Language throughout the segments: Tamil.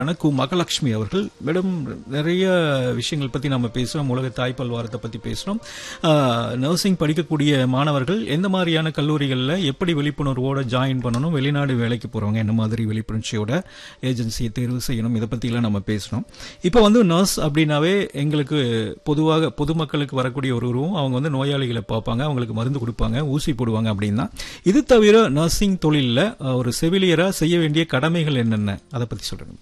கு மகலட்சுமி அவர்கள் மேடம் நிறைய விஷயங்கள் பத்தி நம்ம பேசுறோம் உலக தாய்ப்பால் வாரத்தை பத்தி பேசுறோம் நர்சிங் படிக்கக்கூடிய மாணவர்கள் எந்த மாதிரியான கல்லூரிகளில் எப்படி விழிப்புணர்வோட ஜாயின் பண்ணணும் வெளிநாடு வேலைக்கு போறவங்க என்ன மாதிரி விழிப்புணர்ச்சியோட ஏஜென்சியை தேர்வு செய்யணும் இதை பத்திலாம் நம்ம பேசுறோம் இப்போ வந்து நர்ஸ் அப்படின்னாவே எங்களுக்கு பொதுவாக பொதுமக்களுக்கு வரக்கூடிய ஒரு உருவம் அவங்க வந்து நோயாளிகளை பார்ப்பாங்க அவங்களுக்கு மருந்து கொடுப்பாங்க ஊசி போடுவாங்க அப்படின்னா இது தவிர நர்சிங் தொழிலில் ஒரு செவிலியரா செய்ய வேண்டிய கடமைகள் என்னென்ன அதை பத்தி சொல்லுங்க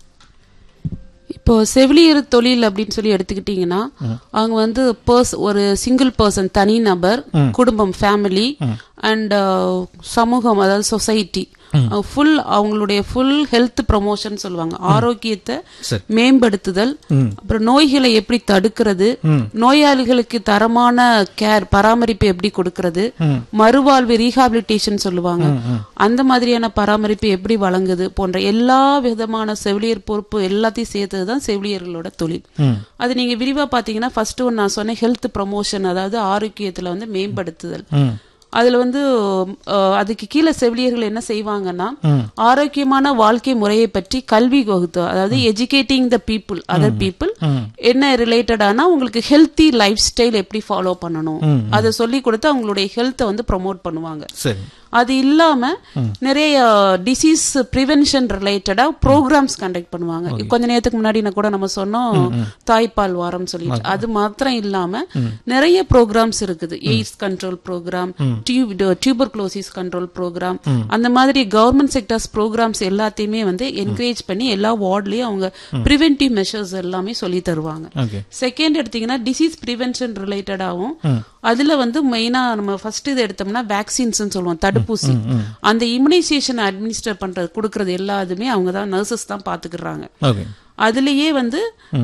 இப்போ செவிலியர் தொழில் அப்படின்னு சொல்லி எடுத்துக்கிட்டீங்கன்னா அவங்க வந்து பர்ஸ் ஒரு சிங்கிள் பர்சன் தனி நபர் குடும்பம் ஃபேமிலி அண்ட் சமூகம் அதாவது சொசைட்டி ஃபுல் அவங்களுடைய ஃபுல் ஹெல்த் ப்ரமோஷன் சொல்லுவாங்க ஆரோக்கியத்தை சரி. மேம்படுத்துதல் அப்புறம் நோய்களை எப்படி தடுக்கிறது நோயாளிகளுக்கு தரமான கேர் பராமரிப்பு எப்படி கொடுக்கிறது மறுவாழ்வு ரீஹாபிலிட்டேஷன் சொல்லுவாங்க அந்த மாதிரியான பராமரிப்பு எப்படி வழங்குது போன்ற எல்லா விதமான செவிலியர் பொறுப்பு எல்லாத்தையும் சேர்த்தது தான் செவிலியர்களோட தொழில் அது நீங்க விரிவா பாத்தீங்கன்னா ஃபர்ஸ்ட் ஒன்று நான் சொன்னேன் ஹெல்த் ப்ரமோஷன் அதாவது ஆரோக்கியத்துல வந்து மேம்படுத்துதல் அதுல வந்து அஹ், அதுக்கு கீழே செவிலியர்கள் என்ன செய்வாங்கன்னா ஆரோக்கியமான வாழ்க்கை முறையை பற்றி கல்வி வகுத்து அதாவது educating the people other people என்ன ரிலேட்டடானா உங்களுக்கு ஹெல்த்தி லைஃப் ஸ்டைல் எப்படி ஃபாலோ பண்ணணும் அதை சொல்லி கொடுத்து அவங்களுடைய ஹெல்த்தை வந்து ப்ரமோட் பண்ணுவாங்க சரி அது இல்லாம நிறைய டிசீஸ் ப்ரிவென்ஷன் ரிலேட்டடா ப்ரோக்ராம்ஸ் கண்டக்ட் பண்ணுவாங்க கொஞ்ச நேரத்துக்கு முன்னாடி நான் கூட நம்ம சொன்னோம் தாய்ப்பால் வாரம் சொல்லிட்டு அது மாத்திரம் இல்லாம நிறைய ப்ரோக்ராம்ஸ் இருக்குது AIDS control program tuberculosis control program அந்த மாதிரி கவர்மெண்ட் செக்டர்ஸ் ப்ரோக்ராம்ஸ் எல்லாத்தையுமே வந்து என்கரேஜ் பண்ணி எல்லா வார்ட்லயும் அவங்க ப்ரிவென்டிவ் மெஷர்ஸ் எல்லாமே சொல்லி தருவாங்க ஓகே செகண்ட் எடுத்தீங்கன்னா டிசீஸ் ப்ரிவென்ஷன் ரிலேட்டடாகவும் அதுல வந்து மெயினா நம்ம ஃபர்ஸ்ட் இது எடுத்தோம்னா வேக்சின்ஸ் சொல்லுவோம் தடுப்பூசி அந்த இம்யூனைசேஷன் அட்மினிஸ்டர் பண்றது கொடுக்கறது எல்லாதுமே அவங்க தான் நர்சஸ் தான் பாத்துக்கிறாங்க ஓகே அதுலயே வந்து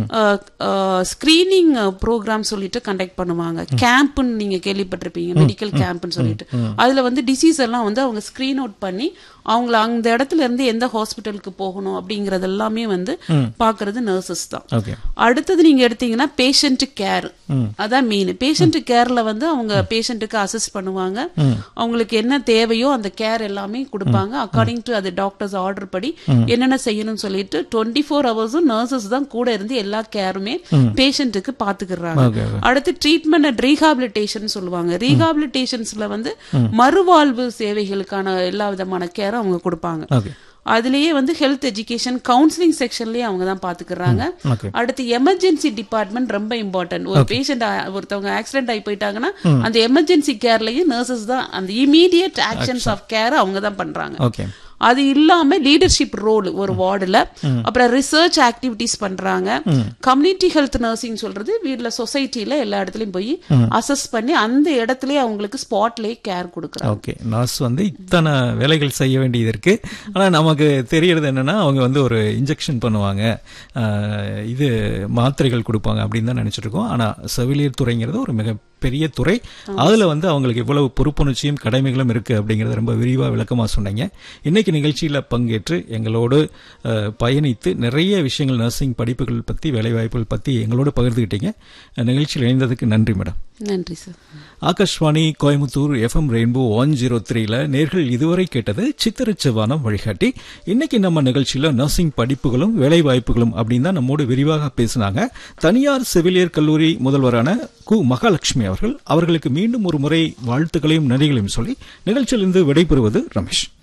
ஸ்கிரீனிங் ப்ரோக்ராம் சொல்லிட்டு கண்டக்ட் பண்ணுவாங்க கேம்ப்னு நீங்க கேள்விப்பட்டிருப்பீங்க மெடிக்கல் கேம்ப்னு சொல்லிட்டு அதுல வந்து டிசீஸ் எல்லாம் வந்து அவங்க ஸ்கிரீன் அவுட் பண்ணி அவங்கள அந்த இடத்துல இருந்து எந்த ஹாஸ்பிட்டலுக்கு போகணும் அப்படிங்கறது எல்லாமே வந்து பாக்குறது நர்சஸ் தான் ஓகே அடுத்தது நீங்க எடுத்தீங்கன்னா பேஷண்ட் கேர் அதான் மெயின் பேஷண்ட் கேர்ல வந்து அவங்க பேஷண்ட்டுக்கு அசஸ் பண்ணுவாங்க அவங்களுக்கு என்ன தேவையோ அந்த கேர் எல்லாமே கொடுப்பாங்க அக்கார்டிங் டு அது டாக்டர்ஸ் ஆர்டர் படி என்னென்ன செய்யணும்னு சொல்லிட்டு டுவெண்ட்டி ஃபோர் ஹவர்ஸும் நர்சஸ் தான் கூட இருந்து எல்லா கேருமே பேஷண்ட்டுக்கு பாத்துக்கிறாங்க ஓகே அடுத்து ட்ரீட்மெண்ட் அண்ட் ரீஹாபிலிட்டேஷன் சொல்லுவாங்க ரீஹாபிலிட்டேஷன்ஸ்ல வந்து மறுவாழ்வு சேவைகளுக்கான எல்லா விதமான கேரும் அவங்க கொடுப்பாங்க ஓகே அதுலயே வந்து ஹெல்த் எஜுகேஷன் கவுன்சிலிங் செக்ஷன்லயே அவங்க தான் பாத்துக்கிறாங்க ஓகே அடுத்து எமர்ஜென்சி டிபார்ட்மெண்ட் ரொம்ப இம்பார்ட்டன்ட் ஒரு பேஷண்ட் ஒருத்தவங்க ஆக்சிடென்ட் ஆகி போயிட்டாங்கன்னா அந்த எமர்ஜென்சி கேர்லயும் நர்சஸ் தான் அந்த இமீடியட் ஆக்ஷன்ஸ் ஆஃப் கேர் அவங்க தான் பண்றாங்க ஓகே அது இல்லாம லீடர்ஷிப் ரோல் ஒரு வார்டுல அப்புறம் ரிசர்ச் ஆக்டிவிட்டிஸ் பண்றாங்க கம்யூனிட்டி ஹெல்த் நர்சிங் சொல்றது வீட்ல சொசைட்டில எல்லா இடத்துலயும் போய் அசஸ் பண்ணி அந்த இடத்துலயே அவங்களுக்கு ஸ்பாட்லயே கேர் கொடுக்குறாங்க ஓகே நர்ஸ் வந்து இத்தனை வேலைகள் செய்ய வேண்டியது இருக்கு ஆனா நமக்கு தெரியறது என்னன்னா அவங்க வந்து ஒரு இன்ஜெக்ஷன் பண்ணுவாங்க ஆஹ், இது மாத்திரைகள் கொடுப்பாங்க அப்படின்னு தான் நினைச்சிட்டு இருக்கோம் ஆனா செவிலியர் துறைங்கிறது ஒரு மிக பெரிய துறை அதுல வந்து அவங்களுக்கு இவ்வளவு பொறுப்புணர்ச்சியும் கடமைகளும் இருக்கு அப்படிங்கறத ரொம்ப விரிவா விளக்கமா சொன்னீங்க இன்னைக்கு நிகழ்ச்சியில பங்கேற்று எங்களோடு அஹ், பயணித்து நிறைய விஷயங்கள் நர்சிங் படிப்புகள் பத்தி வேலைவாய்ப்புகள் பத்தி எங்களோடு பகிர்ந்துக்கிட்டீங்க நிகழ்ச்சியில் இணைந்ததுக்கு நன்றி மேடம் நன்றி sir Akashvani Coimbatore FM rainbow one zero த்ரீல நேர்கள் இதுவரை கேட்டது சித்திரச்சவானம் வழிகாட்டி இன்னைக்கு நம்ம நிகழ்ச்சியில நர்சிங் படிப்புகளும் வேலை வாய்ப்புகளும் அப்படின்னு தான் நம்மோடு விரிவாக பேசினாங்க தனியார் செவிலியர் கல்லூரி முதல்வரான கு மகாலட்சுமி அவர்கள் அவர்களுக்கு மீண்டும் ஒரு முறை வாழ்த்துக்களையும் நன்றிகளையும் சொல்லி நிகழ்ச்சியிலிருந்து விடைபெறுவது ரமேஷ்